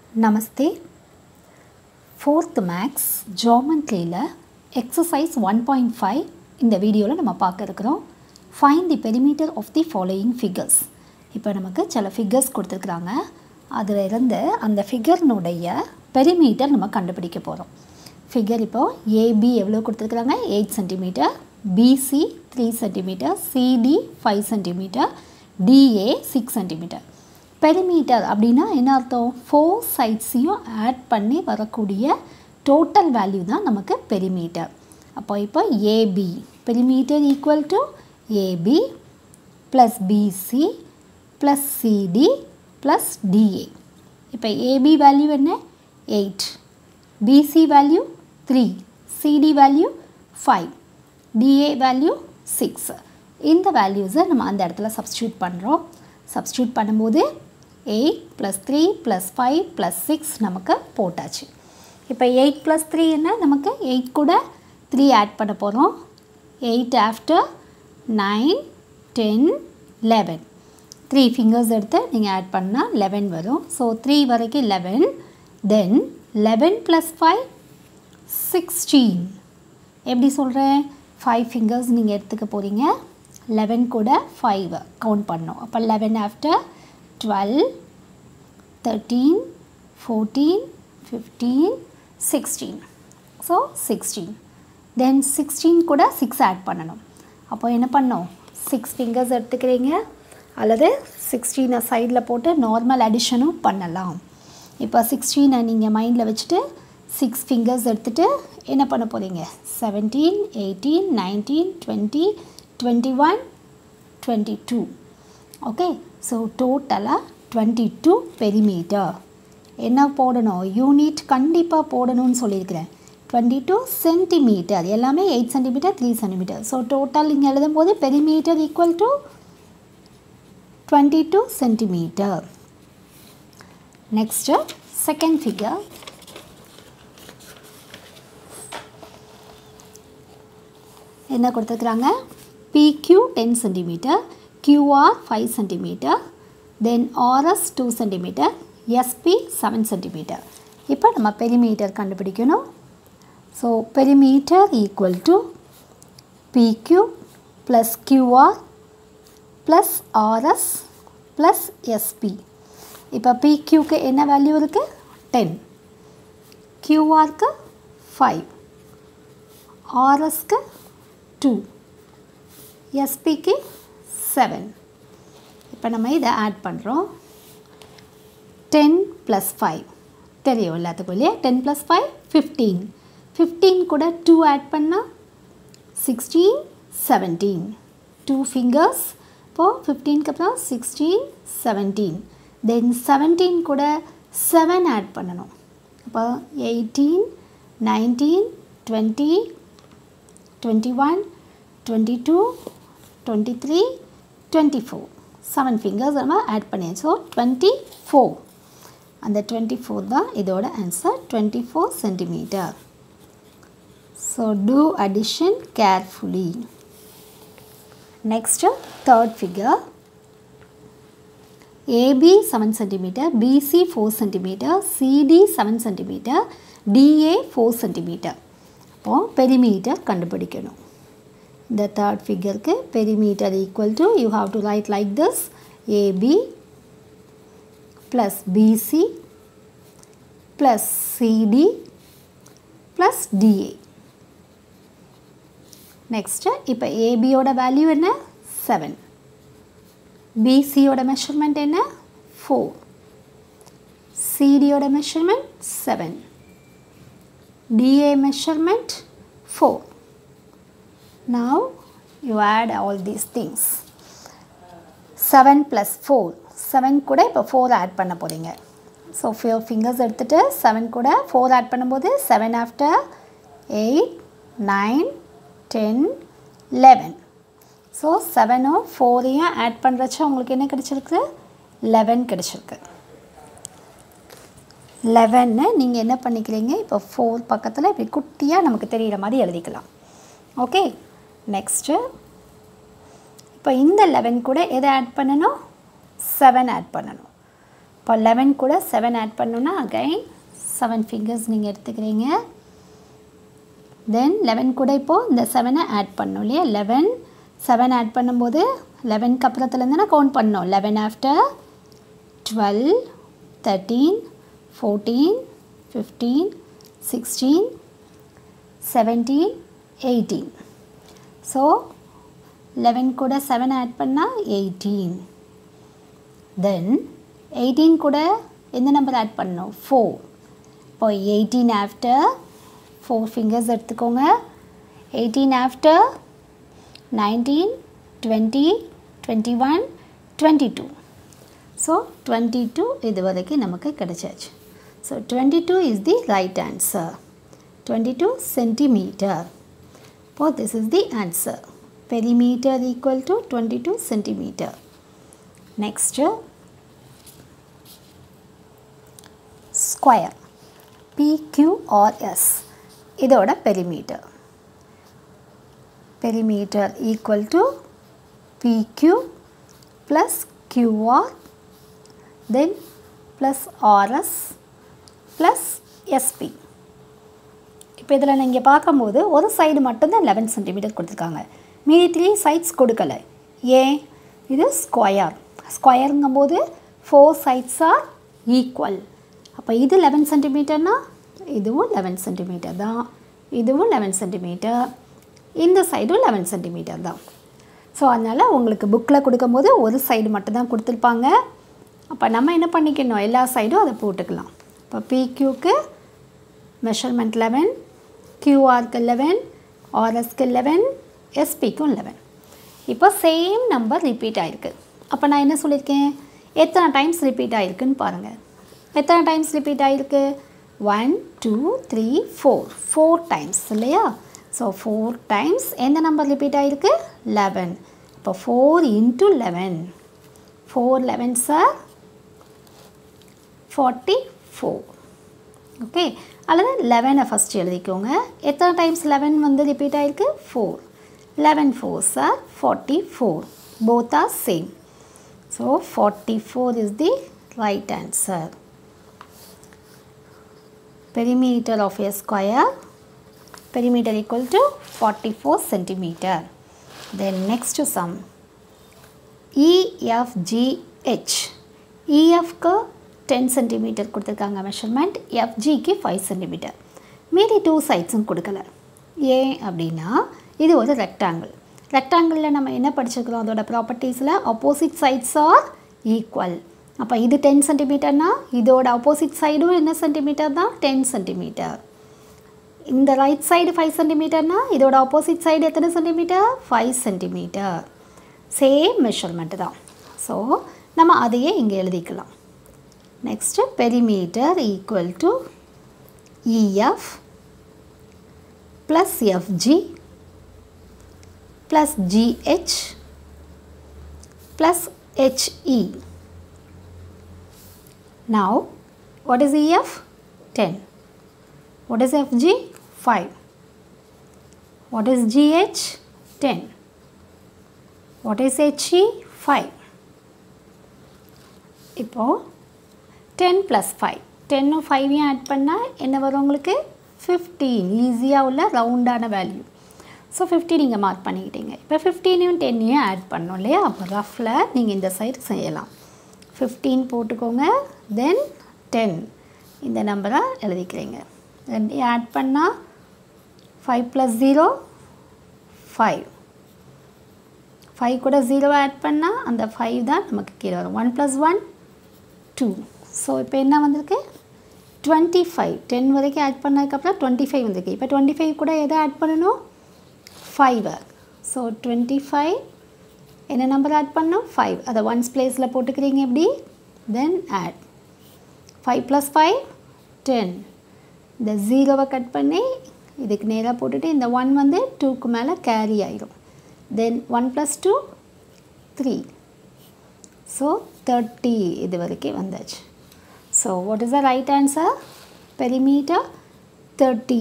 நமஸ்தே fourth maths ஜாமெண்ட்ரியில் exercise one point five இந்த வீடியோவில் நம்ம பார்க்க இருக்கிறோம் find the perimeter of the following figures இப்போ நமக்கு சில ஃபிகர்ஸ் கொடுத்துருக்குறாங்க அதில் இருந்து அந்த ஃபிகர்னுடைய பெரிமீட்டர் நம்ம கண்டுபிடிக்க போகிறோம் ஃபிகர் இப்போது ஏபி எவ்வளோ கொடுத்துருக்குறாங்க eight centimetre BC three centimetre CD five centimetre DA six centimetre perimeter அப்படின்னா என்ன அர்த்தம் ஃபோர் சைட்ஸையும் ஆட் பண்ணி வரக்கூடிய டோட்டல் வேல்யூ தான் நமக்கு பெரிமீட்டர் அப்போ இப்போ AB perimeter equal to AB plus BC plus CD plus DA இப்போ ஏபி வேல்யூ என்ன eight BC value three CD value five DA value six இந்த வேல்யூஸை நம்ம அந்த இடத்துல சப்ஸ்டியூட் பண்ணுறோம் சப்ஸ்டியூட் பண்ணும்போது eight plus three plus five plus six நமக்கு போட்டாச்சு இப்போ எயிட் ப்ளஸ் த்ரீ என்ன நமக்கு எயிட் கூட த்ரீ ஆட் பண்ண போகிறோம் eight after nine ten eleven three fingers எடுத்து நீங்கள் ஆட் பண்ணால் லெவன் வரும் ஸோ த்ரீ வரைக்கும் eleven then eleven plus five sixteen எப்படி சொல்கிறேன் ஃபைவ் ஃபிங்கர்ஸ் நீங்கள் எடுத்துக்க போகிறீங்க லெவன் கூட ஃபைவ் கவுண்ட் பண்ணோம் அப்போ eleven after twelve thirteen fourteen fifteen sixteen so sixteen then sixteen கூட சிக்ஸ் ஆட் பண்ணணும் அப்போ என்ன பண்ணோம் சிக்ஸ் ஃபிங்கர்ஸ் எடுத்துக்கிறீங்க அல்லது சிக்ஸ்டீனை சைடில் போட்டு நார்மல் அடிஷனும் பண்ணலாம் இப்போ சிக்ஸ்டீனை நீங்கள் மைண்டில் வச்சுட்டு சிக்ஸ் ஃபிங்கர்ஸ் எடுத்துகிட்டு என்ன பண்ண போகிறீங்க seventeen eighteen nineteen twenty twenty one twenty two okay so டோட்டலாக டுவெண்ட்டி டூ பெரிமீட்டர் என்ன போடணும் யூனிட் கண்டிப்பாக போடணும்னு சொல்லியிருக்கிறேன் டுவெண்ட்டி டூ சென்டிமீட்டர் எல்லாமே eight centimetre three centimetre so total இங்கே எழுதும்போது perimeter equal to twenty two centimetre next second figure என்ன கொடுத்துருக்குறாங்க PQ ten centimetre QR five centimetre then RS two centimetre SP seven centimetre இப்போ நம்ம perimeter கண்டுபிடிக்கணும் so perimeter equal to PQ plus QR plus RS plus SP இப்போ பிக்யூக்கு என்ன value இருக்குது ten கியூஆருக்கு ஃபைவ் ஆர்எஸ்க்கு டூ எஸ்பிக்கு செவன் இப்போ நம்ம இதை ஆட் பண்ணுறோம் டென் ப்ளஸ் ஃபைவ் தெரியும் எல்லாத்துக்கும் இல்லையா ten plus five fifteen fifteen கூட டூ ஆட் பண்ணால் சிக்ஸ்டீன் செவன்டீன் டூ ஃபிங்கர்ஸ் இப்போது ஃபிஃப்டீனுக்கு அப்புறம் சிக்ஸ்டீன் செவன்டீன் தென் செவன்டீன் கூட செவன் ஆட் பண்ணணும் அப்போ eighteen nineteen twenty twenty one twenty two twenty three twenty four seven fingers நம்ம ஆட் பண்ணியாச்சு ஸோ டுவெண்ட்டி ஃபோர் அந்த டுவெண்ட்டி ஃபோர் தான் இதோட answer twenty four centimetre so do addition carefully next third figure AB seven centimetre BC four centimetre CD seven centimetre DA four centimetre அப்போது perimeter கண்டுபிடிக்கணும் இந்த third ஃபிகருக்கு perimeter equal to you have to write like this AB plus BC plus CD plus DA next இப்போ ஏபியோட value என்ன seven பிசியோட measurement என்ன four சிடியோட measurement seven DA measurement four now you add all these things 7 plus 4 7 கூட இப்போ 4 add பண்ண போகிறீங்க ஸோ ஃபோர் ஃபிங்கர்ஸ் எடுத்துகிட்டு 7 கூட 4 ஆட் பண்ணும்போது 7 after eight nine ten eleven so செவனும் ஃபோரையும் ஆட் பண்ணுறச்ச உங்களுக்கு என்ன கிடச்சிருக்கு லெவன் கிடச்சிருக்கு லெவன்னு நீங்கள் என்ன பண்ணிக்கிறீங்க இப்போ ஃபோர் பக்கத்தில் இப்படி குட்டியாக நமக்கு தெரிகிற மாதிரி எழுதிக்கலாம் ஓகே நெக்ஸ்ட்டு இப்போ இந்த லெவன் கூட எதை ஆட் பண்ணணும் செவன் ஆட் பண்ணணும் இப்போ லெவன் கூட செவன் ஆட் பண்ணோன்னா அகைன் செவன் ஃபிங்கர்ஸ் நீங்கள் எடுத்துக்கிறீங்க தென் லெவன் கூட இப்போது இந்த செவனை ஆட் பண்ணோம் இல்லையா லெவன் செவன் ஆட் பண்ணும்போது லெவனுக்கு அப்புறத்துலேருந்து நான் கவுண்ட் பண்ணோம் eleven after twelve thirteen fourteen fifteen sixteen seventeen eighteen so eleven கூட செவன் ஆட் பண்ணால் எயிட்டீன் தென் எயிட்டீன் கூட எந்த நம்பர் ஆட் பண்ணோம் ஃபோர் இப்போ எயிட்டீன் ஆஃப்டர் ஃபோர் ஃபிங்கர்ஸ் எடுத்துக்கோங்க eighteen after nineteen twenty twenty one twenty two so twenty two இது வரைக்கும் நமக்கு கிடைச்சாச்சு so twenty two is the right answer twenty two centimetre இப்போ this is the answer perimeter equal to twenty two centimetre next square PQRS இதோட perimeter perimeter equal to PQ plus QR then plus RS plus SP இப்போ இதில் நீங்கள் பார்க்கும்போது ஒரு side மட்டும்தான் eleven centimetre கொடுத்துருக்காங்க மீதி த்ரீ சைட்ஸ் கொடுக்கல ஏன் இது ஸ்கொயர் ஸ்கொயருங்கும்போது ஃபோர் சைட்ஸ் ஆர் ஈக்குவல் அப்போ இது லெவன் சென்டிமீட்டர்னா இதுவும் லெவன் சென்டிமீட்டர் தான் இதுவும் லெவன் சென்டிமீட்டர் இந்த சைடும் லெவன் சென்டிமீட்டர் தான் ஸோ அதனால் உங்களுக்கு புக்கில் கொடுக்கும்போது ஒரு சைடு மட்டும்தான் கொடுத்துருப்பாங்க அப்போ நம்ம என்ன பண்ணிக்கணும் எல்லா சைடும் அதை போட்டுக்கலாம் இப்போ பிக்யூக்கு மெஷர்மெண்ட் லெவன் கியூஆருக்கு லெவன் ஆர்எஸ்க்கு லெவன் எஸ்பிக்கும் லெவன் இப்போ சேம் நம்பர் ரிப்பீட் ஆகிருக்கு அப்போ நான் என்ன சொல்லியிருக்கேன் எத்தனை டைம்ஸ் ரிப்பீட் ஆகிருக்குன்னு பாருங்கள் எத்தனை டைம்ஸ் ரிப்பீட் ஆகிருக்கு one two three four four times இல்லையா ஸோ ஃபோர் டைம்ஸ் எந்த நம்பர் ரிப்பீட் ஆகிருக்கு லெவன் இப்போ four into eleven four eleven சார் ஃபார்ட்டி ஃபோர் ஓகே அல்லது லெவனை ஃபஸ்ட் எழுதிக்கோங்க எத்தனை டைம்ஸ் லெவன் வந்து ரிப்பீட் ஆகிருக்கு ஃபோர் லெவன் ஃபோர் சார் forty four both are same so forty four is the right answer perimeter of a square perimeter equal to 44 centimeter then next sum EFGH EFக்கு 10 centimetre கொடுத்துருக்காங்க measurement எஃப்ஜிக்கு five centimetre மீதி two சைட்ஸும் கொடுக்கல ஏன் அப்படின்னா இது ஒரு ரெக்டாங்கிள் ரெக்டாங்கிளில் நம்ம என்ன படிச்சிருக்கிறோம் அதோட ப்ராப்பர்ட்டிஸில் ஆப்போசிட் சைட்ஸ் ஆர் ஈக்குவல் அப்போ இது டென் சென்டிமீட்டர்னா இதோட ஆப்போசிட் சைடும் என்ன சென்டிமீட்டர் தான் டென் சென்டிமீட்டர் இந்த ரைட் சைடு ஃபைவ் சென்டிமீட்டர்னா இதோட ஆப்போசிட் சைடு எத்தனை centimetre five centimetre same measurement தான் ஸோ நம்ம அதையே இங்கே எழுதிக்கலாம் next perimeter equal to EF plus FG plus GH plus HE Now, what is EF? 10. What is FG? 5. What is GH? 10. What is HE? 5. இப்போது ten plus five டென்னும் ஃபைவையும் add பண்ணால் என்ன வரும் உங்களுக்கு ஃபிஃப்டீன் ஈஸியாக உள்ள ரவுண்டான வேல்யூ ஸோ ஃபிஃப்டீன் நீங்கள் மார்க் பண்ணிக்கிட்டீங்க இப்போ ஃபிஃப்டீனையும் டென்னையும் ஆட் பண்ணோம் இல்லையா அப்போ ரஃபில் நீங்கள் இந்த சைடு செய்யலாம் ஃபிஃப்டீன் போட்டுக்கோங்க தென் டென் இந்த நம்பரை எழுதிக்கிறீங்க ரெண்டையும் ஆட் பண்ணால் five plus zero five five கூட ஜீரோ ஆட் பண்ணால் அந்த ஃபைவ் தான் நமக்கு கீழே வரும் one plus one two so இப்போ என்ன வந்திருக்கு டுவெண்ட்டி ஃபைவ் டென் வரைக்கும் ஆட் பண்ணதுக்கப்புறம் டுவெண்ட்டி ஃபைவ் வந்திருக்கு இப்போ டுவெண்ட்டி ஃபைவ் கூட எதை ஆட் பண்ணணும் ஃபைவ் ஸோ டுவெண்ட்டி ஃபைவ் என்ன நம்பர் ஆட் பண்ணோம் ஃபைவ் அதை ஒன்ஸ் பிளேஸில் போட்டுக்கிறீங்க எப்படி then add five plus five ten இந்த ஜீரோவை கட் பண்ணி இதுக்கு நேராக போட்டுட்டு இந்த ஒன் வந்து டூக்கு மேலே கேரி ஆயிரும் then one plus two three so thirty இது வரைக்கும் வந்தாச்சு so what is the right answer perimeter thirty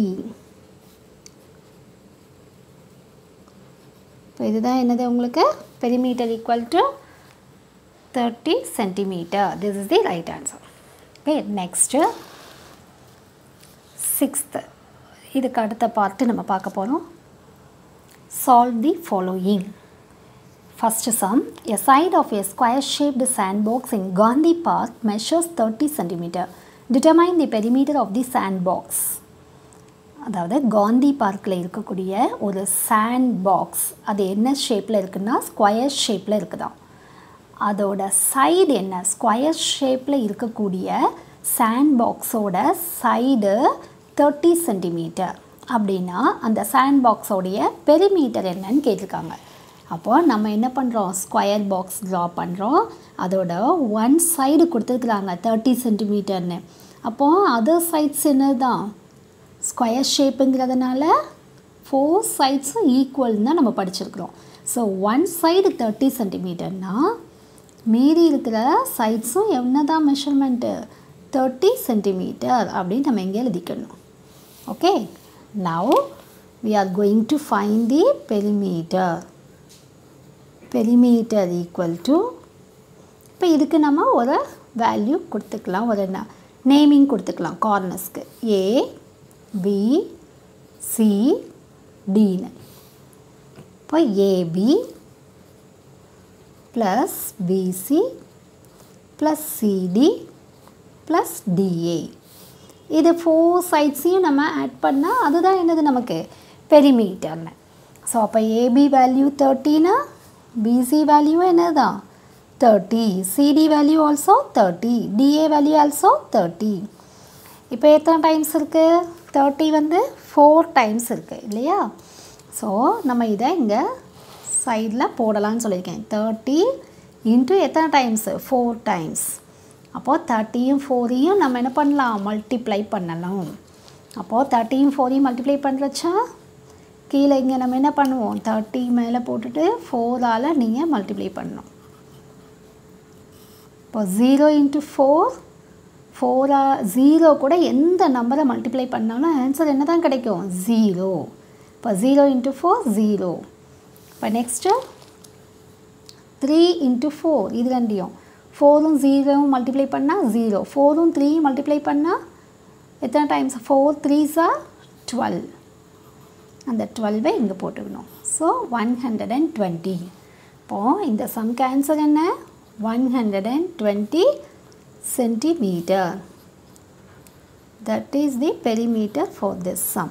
இப்போ இதுதான் என்னது உங்களுக்கு perimeter equal to 30 centimeter. This is the right answer. Okay, next sixth. இதுக்கு அடுத்த பார்ட்டு நம்ம பார்க்க போகிறோம் solve the following First sum, a side of a square-shaped sandbox in Gandhi Park measures 30 cm. Determine the perimeter of the sandbox. அதாவது காந்தி பார்க்கில் இருக்கக்கூடிய ஒரு sand box அது என்ன ஷேப்பில் இருக்குன்னா ஸ்கொயர் ஷேப்பில் இருக்குதாம் அதோட சைடு என்ன ஸ்கொயர் ஷேப்பில் இருக்கக்கூடிய சாண்ட் பாக்ஸோட சைடு தேர்ட்டி சென்டிமீட்டர் அப்படின்னா அந்த சாண்ட் பாக்ஸோடைய பெரிமீட்டர் என்னன்னு கேட்டிருக்காங்க அப்போது நம்ம என்ன பண்ணுறோம் ஸ்கொயர் பாக்ஸ் ட்ரா பண்ணுறோம் அதோட ஒன் சைடு கொடுத்துருக்குறாங்க தேர்ட்டி சென்டிமீட்டர்னு அப்போது அதர் சைட்ஸ் என்ன தான் ஸ்கொயர் ஷேப்புங்கிறதுனால ஃபோர் சைட்ஸும் ஈக்குவல்னு தான் நம்ம படிச்சிருக்கிறோம் ஸோ ஒன் சைடு தேர்ட்டி சென்டிமீட்டர்னால் மீதி இருக்கிற சைட்ஸும் என்ன தான் மெஷர்மெண்ட்டு தேர்ட்டி சென்டிமீட்டர் அப்படின்னு நம்ம இங்கே எழுதிக்கணும் okay now we are going to find the perimeter perimeter equal to இப்போ இதுக்கு நம்ம ஒரு வேல்யூ கொடுத்துக்கலாம் ஒரு நேமிங் கொடுத்துக்கலாம் கார்னர்ஸ்க்கு ஏ பி சி டின்னு இப்போ AB plus BC plus CD plus DA இது ஃபோர் சைட்ஸையும் நம்ம ஆட் பண்ணால் அதுதான் என்னது நமக்கு பெரிமீட்டர்னு ஸோ அப்போ ஏபி வேல்யூ தேர்ட்டினா பிசி வேல்யூ என்னதான் thirty CD value also thirty DA value also thirty இப்போ எத்தனை டைம்ஸ் இருக்குது தேர்ட்டி வந்து ஃபோர் டைம்ஸ் இருக்குது இல்லையா ஸோ நம்ம இதை இங்கே சைடில் போடலான்னு சொல்லியிருக்கேன் தேர்ட்டி இன்ட்டு எத்தனை டைம்ஸு ஃபோர் டைம்ஸ் அப்போது தேர்ட்டியும் ஃபோரையும் நம்ம என்ன பண்ணலாம் மல்டிப்ளை பண்ணலாம் அப்போது தேர்ட்டியும் ஃபோரையும் மல்டிப்ளை பண்ணுறச்சா கீழே இங்கே நம்ம என்ன பண்ணுவோம் தேர்ட்டி மேலே போட்டுட்டு ஃபோரால் நீங்கள் மல்டிப்ளை பண்ணணும் இப்போ ஜீரோ இன்ட்டு ஃபோர் ஃபோரா ஜீரோ கூட எந்த நம்பரை மல்டிப்ளை பண்ணாலும் ஆன்சர் என்ன தான் கிடைக்கும் ஜீரோ இப்போ ஜீரோ இன்ட்டு ஃபோர் ஜீரோ இப்போ நெக்ஸ்ட்டு த்ரீ இன்ட்டு ஃபோர் இது ரெண்டையும் ஃபோரும் ஜீரோவும் மல்டிப்ளை பண்ணால் ஜீரோ ஃபோரும் த்ரீயும் மல்டிப்ளை பண்ணால் எத்தனை டைம்ஸ் ஃபோர் த்ரீஸா டுவெல் அந்த டுவெல்வை இங்கே போட்டுக்கணும் so one hundred and twenty இப்போது இந்த சம்க்கு ஆன்சர் என்ன one hundred and twenty centimeter. That is the perimeter for this sum.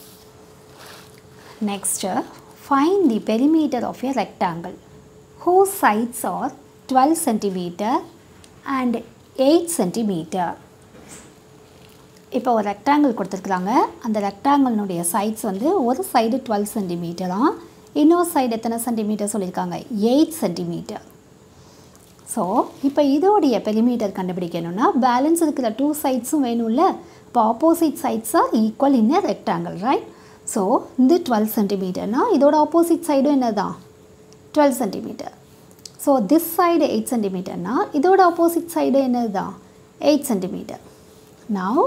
Next, find the perimeter of a rectangle whose sides are 12 centimeter and 8 centimeter. இப்போ ஒரு rectangle கொடுத்துருக்குறாங்க அந்த ரெக்டாங்கிள்னுடைய sides வந்து ஒரு சைடு டுவெல் சென்டிமீட்டராக இன்னொரு சைடு எத்தனை centimetre சொல்லியிருக்காங்க eight centimetre so இப்போ இதோடைய பெரிமீட்டர் கண்டுபிடிக்கணும்னா பேலன்ஸ் இருக்கிற டூ சைட்ஸும் வேணும்ல இப்போ opposite sides are equal in a rectangle right so இந்த டுவெல் சென்டிமீட்டர்னா இதோட ஆப்போசிட் சைடும் என்ன தான் twelve centimetre so this side eight சென்டிமீட்டர்னா இதோட ஆப்போசிட் சைடு என்னது தான் eight centimetre now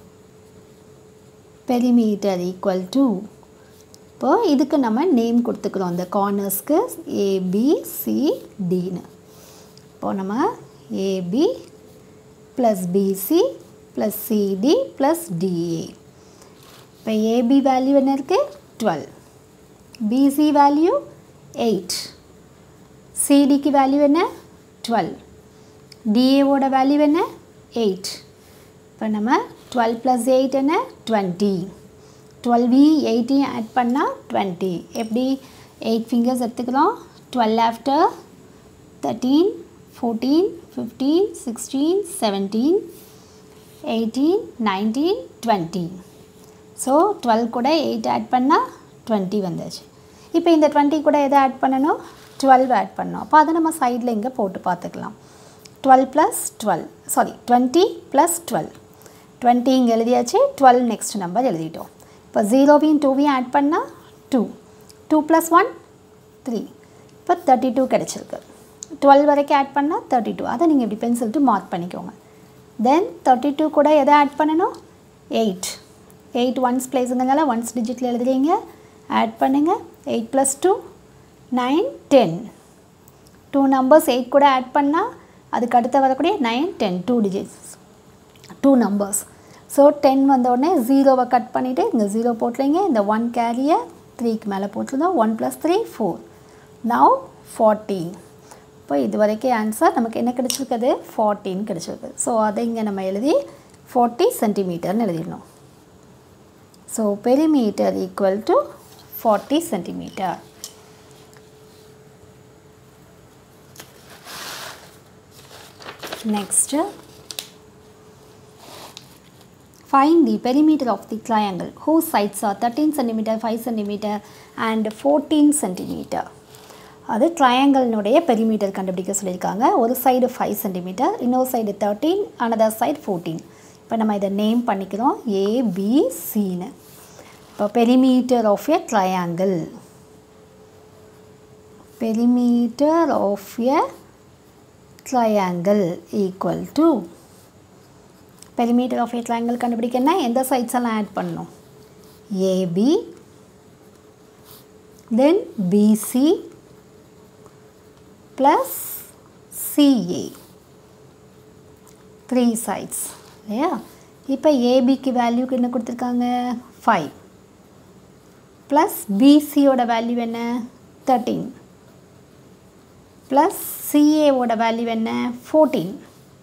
perimeter equal to இப்போ இதுக்கு நம்ம நேம் கொடுத்துக்கிறோம் இந்த கார்னர்ஸ்க்கு ஏபிசிடின்னு இப்போது நம்ம AB plus BC plus CD plus DA இப்போ ஏபி வேல்யூ என்ன இருக்குது டுவெல் பிசி வேல்யூ எயிட் சிடிக்கு வேல்யூ என்ன டுவெல் டிஏவோட வேல்யூ என்ன எயிட் இப்போ நம்ம டுவெல் ப்ளஸ் எயிட் என்ன டுவெண்ட்டி டுவெல்வி எயிட்டையும் ஆட் பண்ணால் டுவெண்ட்டி எப்படி எயிட் ஃபிங்கர்ஸ் எடுத்துக்கிறோம் twelve after thirteen fourteen fifteen sixteen seventeen eighteen nineteen twenty so twelve கூட எயிட் ஆட் பண்ணால் டுவெண்ட்டி வந்துச்சு இப்போ இந்த டுவெண்ட்டி கூட எதை ஆட் பண்ணணும் டுவெல் ஆட் பண்ணணும் அப்போ அதை நம்ம சைடில் இங்கே போட்டு பார்த்துக்கலாம் twelve plus twelve sorry twenty plus twelve twenty இங்கே எழுதியாச்சு டுவெல் நெக்ஸ்ட் நம்பர் எழுதிட்டோம் இப்போ ஜீரோவையும் டூவையும் ஆட் பண்ணால் two two plus one three இப்போ தேர்ட்டி டூ கிடச்சிருக்கு டுவெல் வரைக்கும் ஆட் பண்ணால் தேர்ட்டி டூ அதை நீங்கள் இப்படி பென்சில் டு மார்க் பண்ணிக்கோங்க தென் தேர்ட்டி டூ கூட எதை ஆட் பண்ணணும் எயிட் எயிட் ஒன்ஸ் பிளேஸுங்கிறதால ஒன்ஸ் டிஜிட்டில் எழுதுறீங்க ஆட் பண்ணுங்கள் eight plus two nine ten two numbers eight கூட ஆட் பண்ணால் அதுக்கு அடுத்து வரக்கூடிய nine ten two digits two numbers so ten வந்தோடனே ஜீரோவை கட் பண்ணிவிட்டு இங்கே ஜீரோ போட்டுலிங்க இந்த ஒன் கேரியை த்ரீக்கு மேலே போட்டிருந்தோம் one plus three four now fourteen இப்போ இது வரைக்கும் ஆன்சர் நமக்கு என்ன கிடச்சிருக்குது ஃபார்ட்டின் கிடச்சிருக்கு ஸோ அதை இங்கே நம்ம எழுதி ஃபார்ட்டி சென்டிமீட்டர்னு எழுதிடணும் so perimeter equal to forty centimetre next Find the perimeter of the triangle whose sides are 13 cm, 5 cm and 14 cm. அது ட்ரையாங்கிள்னுடைய பெரிமீட்டர் கண்டுபிடிக்க சொல்லியிருக்காங்க ஒரு சைடு ஃபைவ் சென்டிமீட்டர் இன்னொரு side thirteen another side fourteen இப்போ நம்ம இதை நேம் பண்ணிக்கிறோம் ஏபிசின்னு இப்போ perimeter of a triangle perimeter of a triangle equal to perimeter of a triangle கண்டுபிடிக்கன்னா எந்த சைட்ஸ் எல்லாம் ஆட் பண்ணணும் AB then BC plus CA three sides இல்லையா இப்போ ஏபிக்கு வேல்யூக்கு என்ன கொடுத்துருக்காங்க ஃபைவ் ப்ளஸ் பிசியோட வேல்யூ என்ன தேர்ட்டீன் ப்ளஸ் சிஏவோட வேல்யூ என்ன ஃபோர்டீன்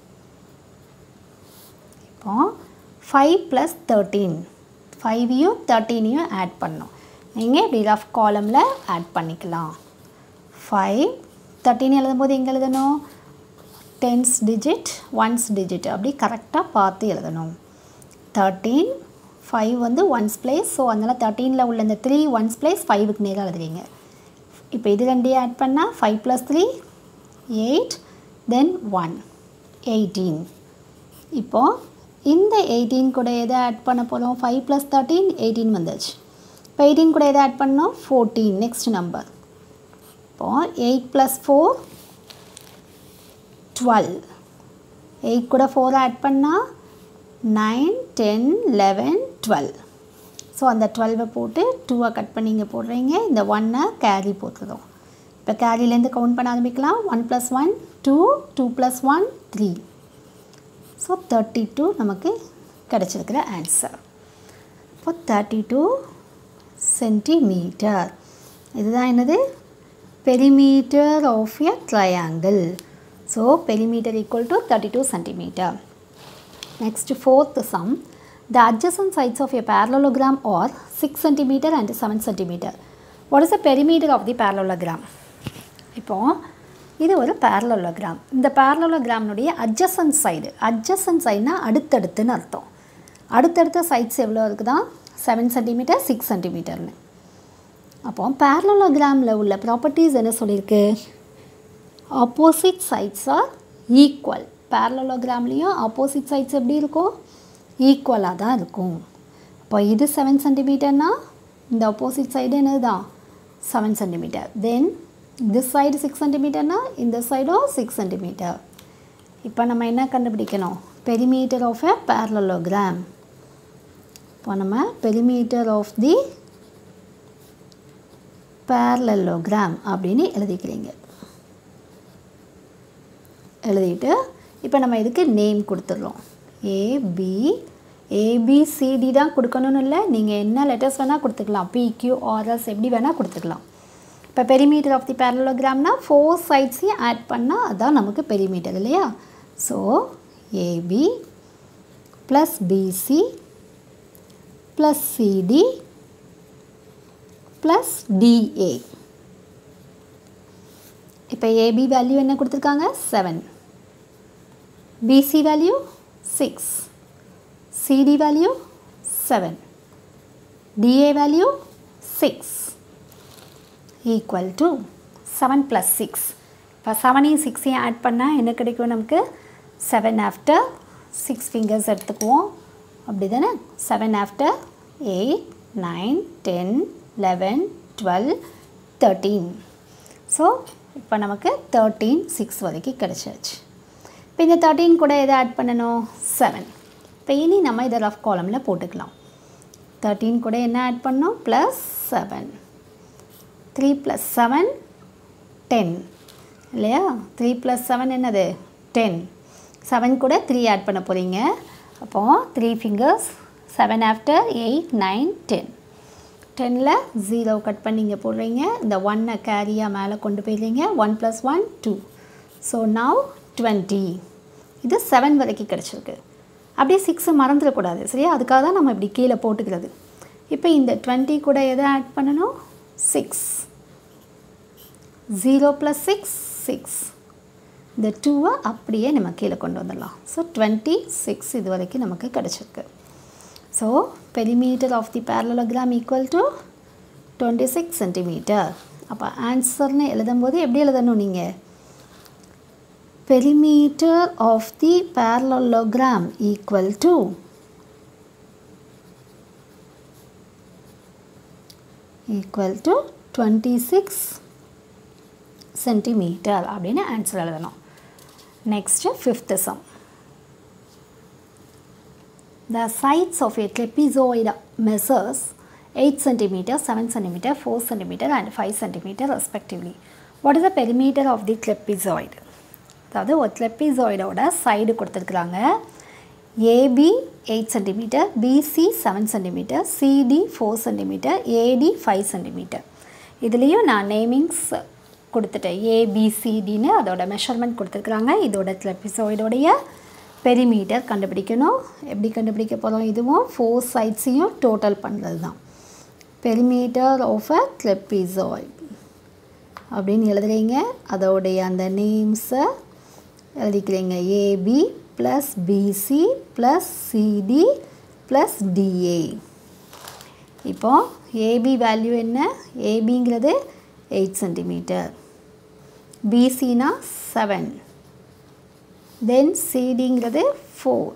இப்போ ஃபைவ் ப்ளஸ் தேர்ட்டீன் ஃபைவையும் தேர்ட்டீனையும் ஆட் பண்ணோம் நீங்கள் இப்படி ரஃப் காலமில் ஆட் பண்ணிக்கலாம் ஃபைவ் தேர்ட்டின் எழுதும்போது எங்கே எழுதணும் டென்ஸ் டிஜிட் ஒன்ஸ் டிஜிட் அப்படி கரெக்டாக பார்த்து எழுதணும் தேர்ட்டீன் ஃபைவ் வந்து ஒன்ஸ் பிளேஸ் ஸோ அதனால் தேர்ட்டீனில் உள்ள இந்த த்ரீ ஒன்ஸ் பிளேஸ் ஃபைவுக்கு நேராக எழுதுறீங்க இப்போ இது ரெண்டையும் ஆட் பண்ணால் five plus three eight then one eighteen இப்போது இந்த எயிட்டீன் கூட எதை ஆட் பண்ண போகிறோம் ஃபைவ் ப்ளஸ் தேர்ட்டீன் எயிட்டீன் வந்துச்சு இப்போ எயிட்டீன் கூட எதை ஆட் பண்ணோம் ஃபோர்டீன் நெக்ஸ்ட் நம்பர் இப்போது eight plus four twelve eight கூட ஃபோர் ஆட் பண்ணால் nine ten eleven twelve so அந்த டுவெல்வை போட்டு டூவை கட் பண்ணி இங்கே போடுறீங்க இந்த ஒன்னை கேரி போட்டுருவோம் இப்போ கேரிலேருந்து கவுண்ட் பண்ண ஆரம்பிக்கலாம் one plus one two two plus one three so thirty two நமக்கு கிடச்சிருக்கிற ஆன்சர் இப்போ தேர்ட்டி டூ சென்டிமீட்டர் இதுதான் என்னது perimeter of a triangle so perimeter equal to thirty two centimetre next fourth sum the adjacent sides of a parallelogram are 6 cm and 7 cm. What is the perimeter of the parallelogram? இப்போ இது ஒரு parallelogram இந்த பேரலோகிராம்னுடைய adjacent side adjacent சைடுனா அடுத்தடுத்துன்னு அர்த்தம் அடுத்தடுத்த sides எவ்வளோ இருக்குதா செவன் சென்டிமீட்டர் சிக்ஸ் சென்டிமீட்டர்னு அப்போ பேரலோகிராமில் உள்ள ப்ராப்பர்ட்டிஸ் என்ன சொல்லியிருக்கு ஆப்போசிட் சைட்ஸ் ஆர் ஈக்குவல் பேரலோகிராம்லேயும் ஆப்போசிட் சைட்ஸ் எப்படி இருக்கும் ஈக்குவலாக தான் இருக்கும் அப்போ இது செவன் சென்டிமீட்டர்னா இந்த ஆப்போசிட் சைடு என்னது தான் seven centimetre then this side six சென்டிமீட்டர்னா இந்த சைடும் சிக்ஸ் சென்டிமீட்டர் இப்போ நம்ம என்ன கண்டுபிடிக்கணும் பெரிமீட்டர் ஆஃப் எ பேரலோகிராம் இப்போ நம்ம பெரிமீட்டர் ஆஃப் தி பேரலோகிராம் அப்படின்னு எழுதிக்கிறீங்க எழுதிட்டு இப்போ நம்ம இதுக்கு நேம் கொடுத்துட்றோம் ஏபி ஏபிசிடி தான் கொடுக்கணும்னு இல்லை நீங்கள் என்ன லெட்டர்ஸ் வேணால் கொடுத்துக்கலாம் பிக்யூ ஆர்எஸ் எப்படி வேணால் கொடுத்துக்கலாம் இப்போ பெரிமீட்டர் ஆஃப் தி பேரலோகிராம்னா ஃபோர் சைட்ஸையும் ஆட் பண்ணால் அதுதான் நமக்கு பெரிமீட்டர் இல்லையா so AB plus BC plus CD plus DA இப்போ ஏபி வேல்யூ என்ன கொடுத்துருக்காங்க seven BC value six CD value seven DA value six equal to seven plus six இப்போ செவனையும் சிக்ஸையும் ஆட் பண்ணால் என்ன கிடைக்கும் நமக்கு செவன் ஆஃப்டர் சிக்ஸ் ஃபிங்கர்ஸ் எடுத்துக்குவோம் அப்படி தானே seven after eight nine ten eleven twelve thirteen so இப்போ நமக்கு தேர்ட்டீன் சிக்ஸ் வரைக்கும் கிடச்சாச்சு இப்போ இந்த தேர்ட்டீன் கூட எதை ஆட் பண்ணணும் செவன் இப்போ இனி நம்ம இதை ரஃப் காலமில் போட்டுக்கலாம் தேர்ட்டீன் கூட என்ன ஆட் பண்ணோம் plus seven three plus seven ten இல்லையா த்ரீ ப்ளஸ் செவன் என்னது டென் செவன் கூட த்ரீ ஆட் பண்ண போகிறீங்க அப்போது three fingers seven after eight nine ten டெனில் ஜீரோ கட் பண்ணி இங்கே போடுறீங்க இந்த ஒன்னை கேரியாக மேலே கொண்டு போயிடுறீங்க one plus one two so now twenty இது செவன் வரைக்கும் கிடச்சிருக்கு அப்படியே சிக்ஸு மறந்துடக்கூடாது சரியா அதுக்காக தான் நம்ம இப்படி கீழே போட்டுக்கிறது இப்போ இந்த டுவெண்ட்டி கூட எதை ஆட் பண்ணணும் six zero plus six six இந்த டூவை அப்படியே நம்ம கீழே கொண்டு வந்துடலாம் ஸோ டுவெண்ட்டி சிக்ஸ் இது வரைக்கும் நமக்கு கிடச்சிருக்கு so perimeter of the parallelogram equal to twenty six centimetre அப்போ ஆன்சர்னு எழுதும்போது எப்படி எழுதணும் நீங்கள் perimeter of the parallelogram equal to equal to 26 centimeter அப்படின்னு ஆன்சர் எழுதணும் next fifth sum The sides of a trapezoid measures 8 cm, 7 cm, 4 cm and 5 cm respectively. What is the perimeter of the trapezoid? அதாவது ஒரு ட்ரெப்பிசாய்டோட side கொடுத்துருக்குறாங்க AB eight centimetre BC seven centimetre CD four centimetre AD five centimetre இதுலேயும் நான் நேமிங்ஸ் கொடுத்துட்டேன் ஏபிசிடின்னு அதோட measurement கொடுத்துருக்குறாங்க இதோட ட்ரெப்பிசாய்டோடைய பெரிமீட்டர் கண்டுபிடிக்கணும் எப்படி கண்டுபிடிக்க போகிறோம் இதுவும் ஃபோர் சைட்ஸையும் டோட்டல் பண்ணுறது தான் பெரிமீட்டர் ஆஃப் அ ட்ரெப்பிசாய்ட் அப்படின்னு எழுதுறீங்க அதோடைய அந்த நேம்ஸை எழுதிக்கிறீங்க AB plus BC plus CD plus DA இப்போ ஏபி வேல்யூ என்ன ஏபிங்கிறது எயிட் சென்டிமீட்டர் பிசினா செவன் தென் சிடிங்கிறது ஃபோர்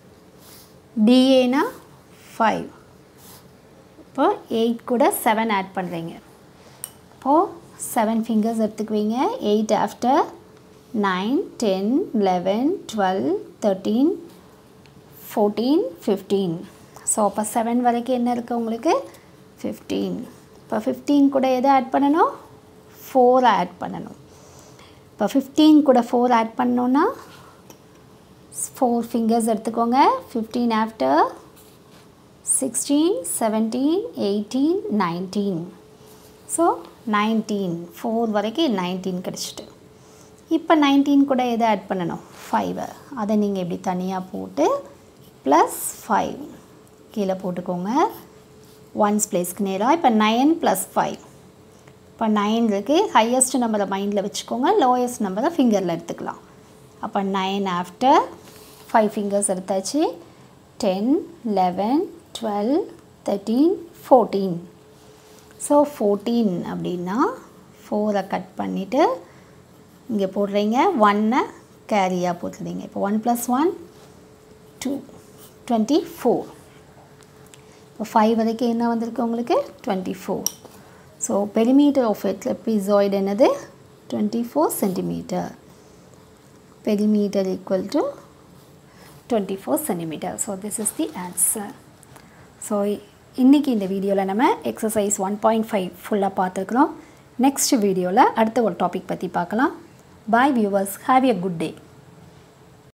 டிஏனா ஃபைவ் இப்போ எயிட் கூட செவன் ஆட் பண்ணுறீங்க இப்போது செவன் ஃபிங்கர்ஸ் எடுத்துக்குவீங்க eight after nine ten eleven twelve thirteen fourteen fifteen so அப்போ செவன் வரைக்கும் என்ன இருக்குது உங்களுக்கு ஃபிஃப்டீன் இப்போ ஃபிஃப்டீன் கூட எதை ஆட் பண்ணணும் ஃபோர் ஆட் பண்ணணும் இப்போ ஃபிஃப்டீன் கூட ஃபோர் ஆட் பண்ணோன்னா ஃபோர் ஃபிங்கர்ஸ் எடுத்துக்கோங்க fifteen after sixteen seventeen eighteen nineteen so nineteen four வரைக்கும் நைன்டீன் கிடச்சிட்டு இப்போ நைன்டீன் கூட எதை ஆட் பண்ணணும் ஃபைவை அதை நீங்கள் இப்படி தனியாக போட்டு ப்ளஸ் ஃபைவ் கீழே போட்டுக்கோங்க ஒன்ஸ் பிளேஸ்க்கு நேராக இப்போ நைன் ப்ளஸ் ஃபைவ் இப்போ நைன் இருக்குது ஹையஸ்ட் நம்பரை மைண்டில் வச்சுக்கோங்க லோயஸ்ட் நம்பரை ஃபிங்கரில் எடுத்துக்கலாம் அப்போ நைன் ஆஃப்டர் ஃபைவ் ஃபிங்கர்ஸ் எடுத்தாச்சு ten eleven twelve thirteen fourteen so fourteen அப்படின்னா ஃபோரை கட் பண்ணிவிட்டு இங்கே போடுறீங்க ஒன்னை கேரியாக போட்டுறீங்க இப்போ one plus one two twenty four இப்போ ஃபைவ் வரைக்கும் என்ன வந்திருக்கு உங்களுக்கு twenty four so perimeter of a trapezoid என்னது twenty four centimetre perimeter equal to twenty four centimetre so this is the answer so இன்றைக்கி இந்த வீடியோவில் நம்ம எக்ஸசைஸ் ஒன் பாயிண்ட் ஃபைவ் ஃபுல்லாக பார்த்துருக்குறோம் நெக்ஸ்ட் வீடியோவில் அடுத்த ஒரு டாபிக் பற்றி பார்க்கலாம் bye viewers have a good day